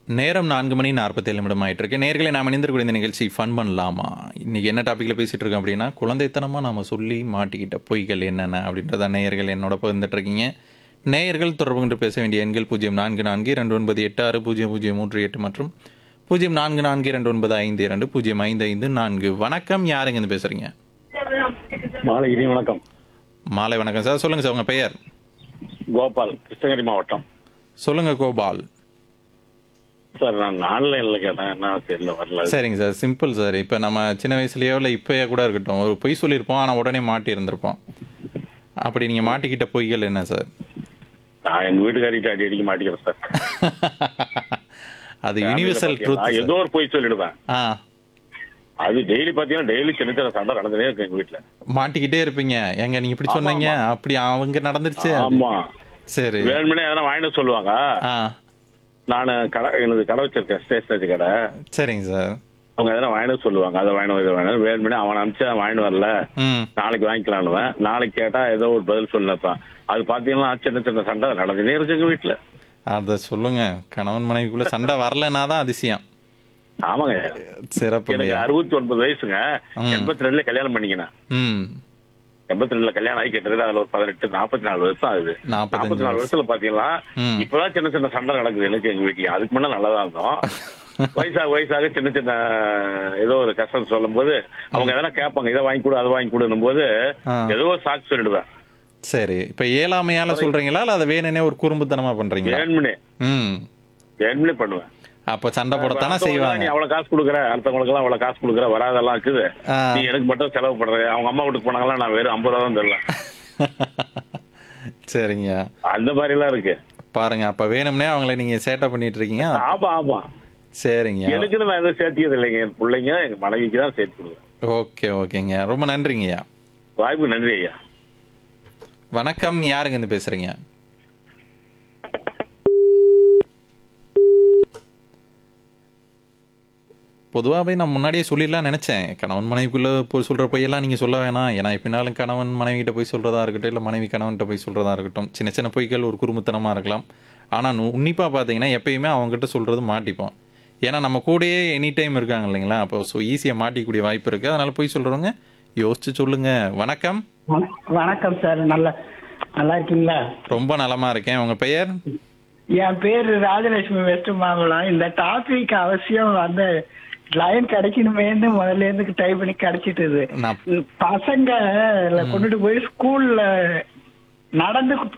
நேரம் நான்கு மணி நாற்பத்தேழு நிமிடம் ஆயிட்டு இருக்கு நேர்களை நாம் இணைந்திருக்கிற இந்த நிகழ்ச்சி ஃபன் பண்ணலாமா இன்னைக்கு என்ன டாப்பிக்கில் பேசிட்டு இருக்கோம் அப்படின்னா குழந்தைத்தனமாக நாம சொல்லி மாட்டிக்கிட்ட பொய்கள் என்னென்ன அப்படின்றத நேயர்கள் என்னோட பகிர்ந்துட்டு இருக்கீங்க நேயர்கள் தொடர்பு கொண்டு பேச வேண்டிய எண்கள் பூஜ்ஜியம் நான்கு நான்கு இரண்டு ஒன்பது எட்டு ஆறு பூஜ்ஜியம் பூஜ்ஜியம் மூன்று எட்டு மற்றும் பூஜ்ஜியம் நான்கு நான்கு இரண்டு ஒன்பது ஐந்து இரண்டு பூஜ்ஜியம் ஐந்து ஐந்து நான்கு வணக்கம் யாருங்க இருந்து பேசுறீங்க மாலை இனி வணக்கம் மாலை வணக்கம் சார் சொல்லுங்க சார் உங்க பெயர் கோபால் கிருஷ்ணகிரி மாவட்டம் சொல்லுங்க கோபால் சார் நான் ஆன்லைன்ல கேட்டேன் என்ன தெரியல வரல சரிங்க சார் சிம்பிள் சார் இப்போ நம்ம சின்ன வயசுலயோ இல்லை இப்போயே கூட இருக்கட்டும் ஒரு பொய் சொல்லியிருப்போம் ஆனால் உடனே மாட்டி இருந்திருப்போம் அப்படி நீங்கள் மாட்டிக்கிட்ட பொய்கள் என்ன சார் நான் எங்க வீட்டுக்காரிட்ட அடி அடிக்க மாட்டேங்கிறேன் சார் அது யூனிவர்சல் நான் ட்ரூத் ஏதோ ஒரு போய் சொல்லிடுவேன் ஆ அது டெய்லி பாத்தீங்கன்னா டெய்லி சின்ன சின்ன சண்டை நடந்துனே இருக்கு எங்க வீட்டுல மாட்டிக்கிட்டே இருப்பீங்க எங்க நீங்க இப்படி சொன்னீங்க அப்படி அவங்க நடந்துருச்சு ஆமா சரி வேணுமனே எதனா வாங்கிட்டு சொல்லுவாங்க ஆ நான் கடை எனக்கு கடை வச்சிருக்கேன் ஸ்டேஷனரி கடை சரிங்க சார் அவங்க எதனா வாங்கிட்டு சொல்லுவாங்க அதை வாங்கிட்டு இதை வாங்கிட்டு வேணுமனே அவன் அனுப்பிச்சு அவன் வாங்கிட்டு வரல ம் நாளைக்கு வாங்கிக்கலான்னுவேன் நாளைக்கு கேட்டா ஏதோ ஒரு பதில் சொல்லப்பா அது பாத்தீங்கன்னா சின்ன சின்ன சண்டை நடந்துனே இருக்கு எங்க வீட்டுல அதை சொல்லுங்க கணவன் மனைவிக்குள்ள சண்டை வரலன்னா தான் அதிசயம் ஆமாங்க சிறப்பு எனக்கு அறுபத்தி ஒன்பது வயசுங்க ம். எண்பத்தி ரெண்டுல கல்யாணம் பண்ணிக்கினேன் ம் எண்பத்தி ரெண்டுல கல்யாணம் ஆகி கிட்டத்தட்ட அதுல ஒரு பதினெட்டு நாற்பத்தி நாலு வருஷம் ஆகுது நாற்பத்தஞ்சு நாற்பத்தி நாலு வருஷத்துல பாத்தீங்களா ம். இப்பதான் சின்ன சின்ன சண்டை நடக்குது எனக்கு எங்க வீட்டுல அதுக்கு முன்னாடி நல்லா தான் இருந்தோம் வயசாக வயசாக சின்ன சின்ன ஏதோ ஒரு கஷ்டம் சொல்லும் போது அவங்க எதனா கேட்பாங்க இதை வாங்கி கொடு அதை வாங்கி கொடுன்னும் போது ஆ. ஏதோ ஒரு சாக்கு சொல்லிடுவேன் சரி இப்போ ஏழாமையால சொல்றீங்களா இல்லை அதை வேணுனே ஒரு குறும்புத்தனமா பண்றீங்களா வேணும்னே ம் வேணும்னே பண்ணுவேன் அப்போ சண்டை போடத்தானே அடுத்தவங்களுக்கு செய்வாங்க நீ அவ்வளவு காசு கொடுக்குற அடுத்தவங்களுக்கு எல்லாம் அவ்வளவு காசு கொடுக்குற வராதெல்லாம் இருக்குது ஆ. நீ எனக்கு மட்டும் செலவு பண்ற அவங்க அம்மா வீட்டுக்கு போனாங்களா நான் வெறும் ஐம்பது ரூபா தான் தரலாம் சரிங்க அந்த மாதிரி எல்லாம் இருக்கு பாருங்க அப்ப வேணும்னே அவங்கள நீங்க சேட்டை பண்ணிட்டு இருக்கீங்க ஆமா ஆமா சரிங்க எனக்குன்னு நான் எதுவும் சேர்த்தியது இல்லைங்க என் பிள்ளைங்க எங்க மனைவிக்கு தான் சேர்த்து கொடுக்குறேன் ஓகே ஓகேங்க ரொம்ப நன்றிங்கய்யா வாய்ப்பு நன்றி ஐயா வணக்கம் யாருங்க இருந்து பேசுறீங்க பொதுவாகவே நான் முன்னாடியே சொல்லிடலாம் நினைச்சேன் கணவன் மனைவிக்குள்ள போய் சொல்ற பொய்யெல்லாம் நீங்க சொல்ல வேணாம் ஏன்னா எப்படினாலும் கணவன் மனைவிகிட்ட போய் சொல்றதா இருக்கட்டும் இல்லை மனைவி கணவன்கிட்ட போய் சொல்றதா இருக்கட்டும் சின்ன சின்ன பொய்கள் ஒரு குறும்புத்தனமா இருக்கலாம் ஆனா நு- உன்னிப்பா பார்த்தீங்கன்னா எப்பயுமே அவங்ககிட்ட சொல்றது மாட்டிப்போம் ஏன்னா நம்ம கூடயே எனி டைம் இருக்காங்க இல்லைங்களா அப்போ ஸோ ஈஸியாக மாட்டிக்கக்கூடிய வாய்ப்பு இருக்கு அதனால போய் சொல்றவங்க யோசிச்சு சொல்லுங்க வணக்கம் வண- வணக்கம் சார் நல்லா நல்லா இருக்கீங்களா ரொம்ப நலமா இருக்கேன் உங்க பெயர் என் பேர் ராஜலட்சுமி வெஸ்ட் மாமலம் இந்த டாபிக் அவசியம் வந்து லைன் கிடைக்கணுமேன்னு முதல்ல இருந்து டைப் பண்ணி கிடைச்சிட்டுது நான் பசங்க கொண்டுட்டு போய் ஸ்கூல்ல நடந்து